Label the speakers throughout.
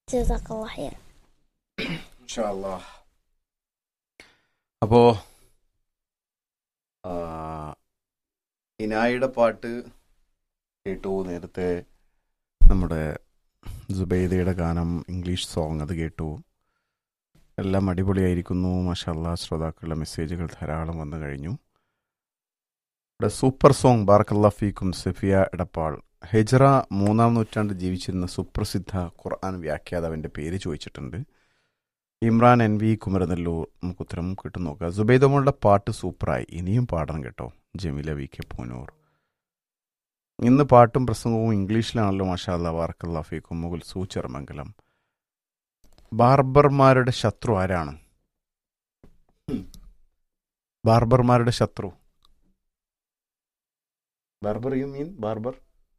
Speaker 1: جزاك الله خير
Speaker 2: അപ്പോ ആ, ഇനായിയുടെ പാട്ട് കേട്ടു നേരത്തെ നമ്മുടെ സുബൈദയുടെ ഗാനം ഇംഗ്ലീഷ് സോങ് അത് കേട്ടു എല്ലാം അടിപൊളിയായിരിക്കുന്നു മഷാല്ല ശ്രോതാക്കളുടെ മെസ്സേജുകൾ ധാരാളം വന്നു കഴിഞ്ഞു ഇവിടെ സൂപ്പർ സോങ് ബാർക്കല്ലാ ഫീക്കും സഫിയ എടപ്പാൾ ഹെജറ മൂന്നാം നൂറ്റാണ്ട് ജീവിച്ചിരുന്ന സുപ്രസിദ്ധ ഖുർആൻ വ്യാഖ്യാതാവിൻ്റെ പേര് ചോദിച്ചിട്ടുണ്ട് ഇമ്രാൻ എൻ വി കുമരനെല്ലൂർ നമുക്ക് ഉത്തരം കിട്ടും നോക്കുക സുബൈദമോളുടെ പാട്ട് സൂപ്പറായി ഇനിയും പാടണം കേട്ടോ ജമീല വി കെ പൂനൂർ ഇന്ന് പാട്ടും പ്രസംഗവും ഇംഗ്ലീഷിലാണല്ലോ മാഷാല്ല വാർക്കല്ലാ ഫീക്കും മുകുൽ സൂചിറമംഗലം ബാർബർമാരുടെ ശത്രു ആരാണ് ബാർബർമാരുടെ ശത്രു ബാർബർ യു മീൻ ബാർബർ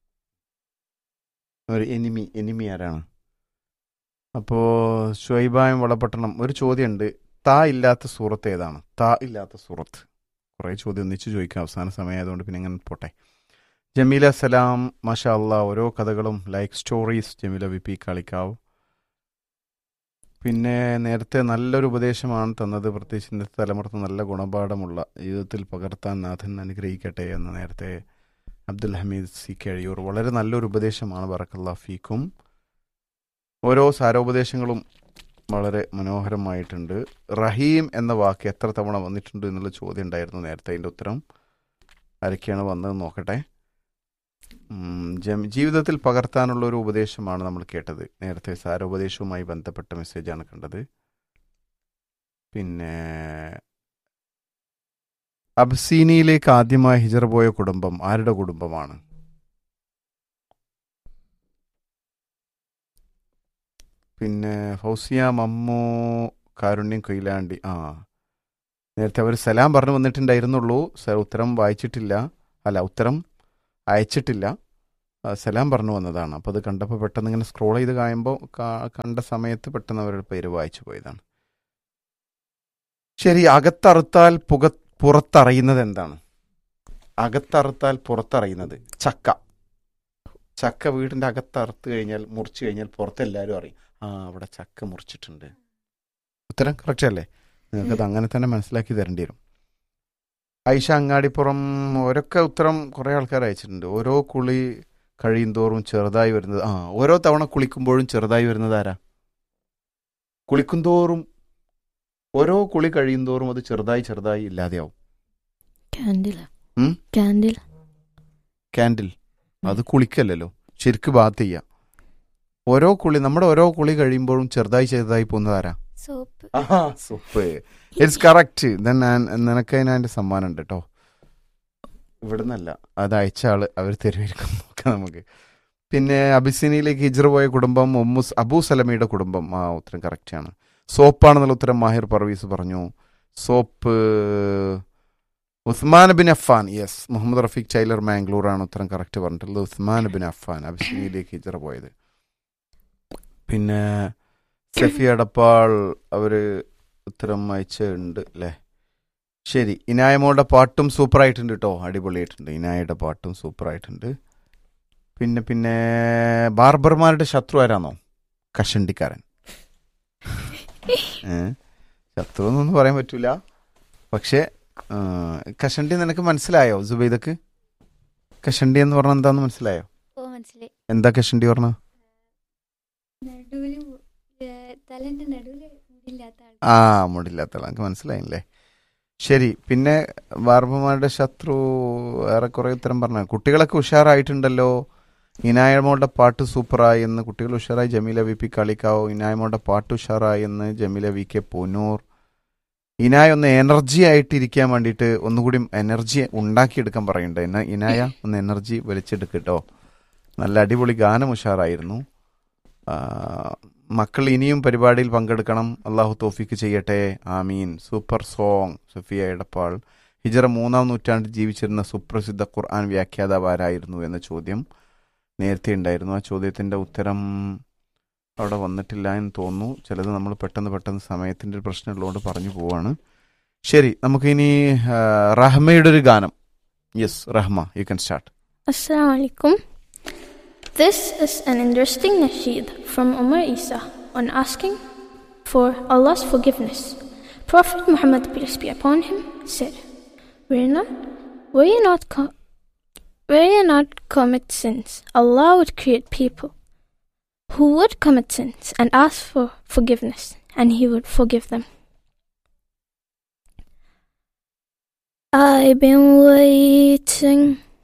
Speaker 2: ഒരു എനിമി എനിമി ആരാണ് അപ്പോൾ ഷുഹൈബായും വളപട്ടണം ഒരു ചോദ്യമുണ്ട് താ ഇല്ലാത്ത സൂറത്ത് ഏതാണ് താ ഇല്ലാത്ത സൂറത്ത് കുറേ ചോദ്യം ഒന്നിച്ച് ചോദിക്കാം അവസാന സമയമായതുകൊണ്ട് പിന്നെ അങ്ങനെ പോട്ടെ ജമീല സലാം മാഷാ അല്ലാ ഓരോ കഥകളും like stories Jameela V P Kalikkavu പിന്നെ നേരത്തെ നല്ലൊരു ഉപദേശമാണ് തന്നത് പ്രത്യേകിച്ച് ഇന്നത്തെ തലമുറത്ത് നല്ല ഗുണപാഠമുള്ള ജീവിതത്തിൽ പകർത്താൻ നാഥൻ അനുഗ്രഹിക്കട്ടെ എന്ന് നേരത്തെ അബ്ദുൽ ഹമീദ് സി കഴിയൂർ വളരെ നല്ലൊരു ഉപദേശമാണ് ബറക്കല്ലാ ഫീക്കും ഓരോ സാരോപദേശങ്ങളും വളരെ മനോഹരമായിട്ടുണ്ട് റഹീം എന്ന വാക്ക് എത്ര തവണ വന്നിട്ടുണ്ട് എന്നുള്ള ചോദ്യം ഉണ്ടായിരുന്നു നേരത്തെ അതിൻ്റെ ഉത്തരം ആരൊക്കെയാണ് വന്നത് നോക്കട്ടെ ഉം, ജം- ജീവിതത്തിൽ പകർത്താനുള്ള ഒരു ഉപദേശമാണ് നമ്മൾ കേട്ടത് നേരത്തെ സാരോപദേശവുമായി ബന്ധപ്പെട്ട മെസ്സേജാണ് കണ്ടത് പിന്നെ അബ്സീനിയിലേക്ക് ആദ്യമായി ഹിജറ പോയ കുടുംബം ആരുടെ കുടുംബമാണ് പിന്നെ ഫൗസിയ മമ്മു കാരുണ്യം കൊയിലാണ്ടി ആ നേരത്തെ അവർ സലാം പറഞ്ഞു വന്നിട്ടുണ്ടായിരുന്നുള്ളൂ സ- ഉത്തരം വായിച്ചിട്ടില്ല അല്ല ഉത്തരം അയച്ചിട്ടില്ല ആ, സലാം പറഞ്ഞു വന്നതാണ് അപ്പോൾ അത് കണ്ടപ്പോൾ പെട്ടെന്ന് ഇങ്ങനെ സ്ക്രോൾ ചെയ്ത് കഴിയുമ്പോൾ കണ്ട സമയത്ത് പെട്ടെന്ന് അവരുടെ പേര് വായിച്ചു പോയതാണ് ശരി അകത്തറുത്താൽ പുക പുറത്തറിയുന്നത് എന്താണ് അകത്തറുത്താൽ പുറത്തറിയുന്നത് ചക്ക ചക്ക വീടിൻ്റെ അകത്തറുത്ത് കഴിഞ്ഞാൽ മുറിച്ച് കഴിഞ്ഞാൽ പുറത്തെല്ലാവരും അറിയും ആ അവിടെ ചക്ക മുറിച്ചിട്ടുണ്ട് ഉത്തരം കറക്റ്റ് അല്ലേ നിങ്ങൾക്കത് അങ്ങനെ തന്നെ മനസ്സിലാക്കി തരേണ്ടി വരും ഐഷ അങ്ങാടിപ്പുറം ഓരൊക്കെ ഉത്തരം കുറേ ആൾക്കാർ അയച്ചിട്ടുണ്ട് ഓരോ കുളി കഴിയും തോറും ചെറുതായി വരുന്നത് ആ ഓരോ തവണ കുളിക്കുമ്പോഴും ചെറുതായി വരുന്നത് ആരാ കുളിക്കും തോറും ഓരോ കുളി കഴിയും തോറും അത് ചെറുതായി ചെറുതായി ഇല്ലാതെയാവും
Speaker 1: كانديل
Speaker 2: ഉം?
Speaker 1: كانديل
Speaker 2: കാൻഡിൽ അത് കുളിക്കല്ലല്ലോ ശരിക്ക് ബാത്ത് ചെയ്യാം ഓരോ കുളി നമ്മുടെ ഓരോ കുളി കഴിയുമ്പോഴും ചെറുതായി ചെറുതായി പോകുന്നത് ആരാ
Speaker 1: سوب
Speaker 2: സൂപ്പ് ഇറ്റ്സ് കറക്റ്റ് ദെൻ നിനക്ക് അതിന് അതിൻ്റെ സമ്മാനം ഉണ്ട് കേട്ടോ ഇവിടുന്നല്ല അത് അയച്ച ആള് അവർ തരുമായിരിക്കും നോക്കാം നമുക്ക് പിന്നെ അബിസിനിയിലേക്ക് ഹിജർ പോയ കുടുംബം ഉമ്മുസ് അബൂ സലമിയുടെ കുടുംബം ആ ഉത്തരം കറക്റ്റാണ് സോപ്പാണെന്നുള്ള ഉത്തരം മാഹിർ പർവീസ് പറഞ്ഞു soap Usman bin Affan yes Muhammad Rafeeq ചൈലർ മാംഗ്ലൂർ ആണ് ഉത്തരം കറക്റ്റ് പറഞ്ഞിട്ടുള്ളത് ഉസ്മാൻ ബിൻ അഫാൻ അബിസിനിയിലേക്ക് ഹിജറ പോയത് പിന്നെ സഫി അടപ്പാൾ അവര് ഉത്തരം അയച്ചുണ്ട് അല്ലേ ശരി ഇനായമോളുടെ പാട്ടും സൂപ്പറായിട്ടുണ്ട് കേട്ടോ അടിപൊളിയായിട്ടുണ്ട് ഇനായയുടെ പാട്ടും സൂപ്പറായിട്ടുണ്ട് പിന്നെ പിന്നെ ബാർബർമാരുടെ ശത്രു ആരാന്നോ കഷണ്ടിക്കാരൻ ഏ ശത്രു എന്നൊന്നും പറയാൻ പറ്റൂല പക്ഷേ ആ, കഷണ്ടി നിനക്ക് മനസ്സിലായോ സുബൈദക്ക് കഷണ്ടി എന്ന് പറഞ്ഞാൽ എന്താന്ന് മനസ്സിലായോ
Speaker 1: ഓ മനസ്സിലായി
Speaker 2: എന്താ കഷണ്ടി പറഞ്ഞ
Speaker 1: നടുവില് തലന്റെ നടുവില് മുടിയില്ലാത്ത ആൾ
Speaker 2: ആ മുടില്ലാത്ത ആൾ എനിക്ക് മനസ്സിലായില്ലേ ശരി പിന്നെ ബാർബമാരുടെ ശത്രു ഏറെക്കുറെ ഉത്തരം പറഞ്ഞ കുട്ടികളൊക്കെ ഉഷാറായിട്ടുണ്ടല്ലോ ഇനായമോളുടെ പാട്ട് സൂപ്പറായി എന്ന് കുട്ടികൾ ഉഷാറായി ജമീല വി പി കളിക്കാവോ ഇനായമോളുടെ പാട്ട് ഉഷാറായി എന്ന് ജമീല വി കെ പൂനൂർ ഇനായ ഒന്ന് എനർജി ആയിട്ടിരിക്കാൻ വേണ്ടിയിട്ട് ഒന്നുകൂടി എനർജി ഉണ്ടാക്കിയെടുക്കാൻ പറയുന്നുണ്ട് എന്ന ഇനായ ഒന്ന് എനർജി വലിച്ചെടുക്കട്ടോ നല്ല അടിപൊളി ഗാനം ഉഷാറായിരുന്നു ആ, മക്കൾ ഇനിയും പരിപാടിയിൽ പങ്കെടുക്കണം അള്ളാഹു തോഫിക്ക് ചെയ്യട്ടെ ആമീൻ സൂപ്പർ സോങ് സഫിയ എടപ്പാൾ ഹിജറ മൂന്നാം നൂറ്റാണ്ടിൽ ജീവിച്ചിരുന്ന സുപ്രസിദ്ധ ഖുർആൻ വ്യാഖ്യാതാവ് ആരായിരുന്നു എന്ന ചോദ്യം നേരത്തെ ഉണ്ടായിരുന്നു ആ ചോദ്യത്തിൻ്റെ ഉത്തരം അവിടെ വന്നിട്ടില്ല എന്ന് തോന്നുന്നു ചിലത് നമ്മൾ പെട്ടെന്ന് പെട്ടെന്ന് സമയത്തിൻ്റെ ഒരു പ്രശ്നമുള്ളതുകൊണ്ട് പറഞ്ഞു പോവാണ് ശരി നമുക്കിനി ആ, റഹ്മയുടെ ഒരു ഗാനം yes Rahma you can start
Speaker 1: Assalamu alaikum. This is an interesting nasheed from Umar Isa.
Speaker 3: on asking for Allah's forgiveness. Prophet Muhammad peace be upon him said, "Will not, will you not, co- will you not commit sins? Allah would create people who would commit sins and ask for forgiveness, and He would forgive them."
Speaker 1: I've been waiting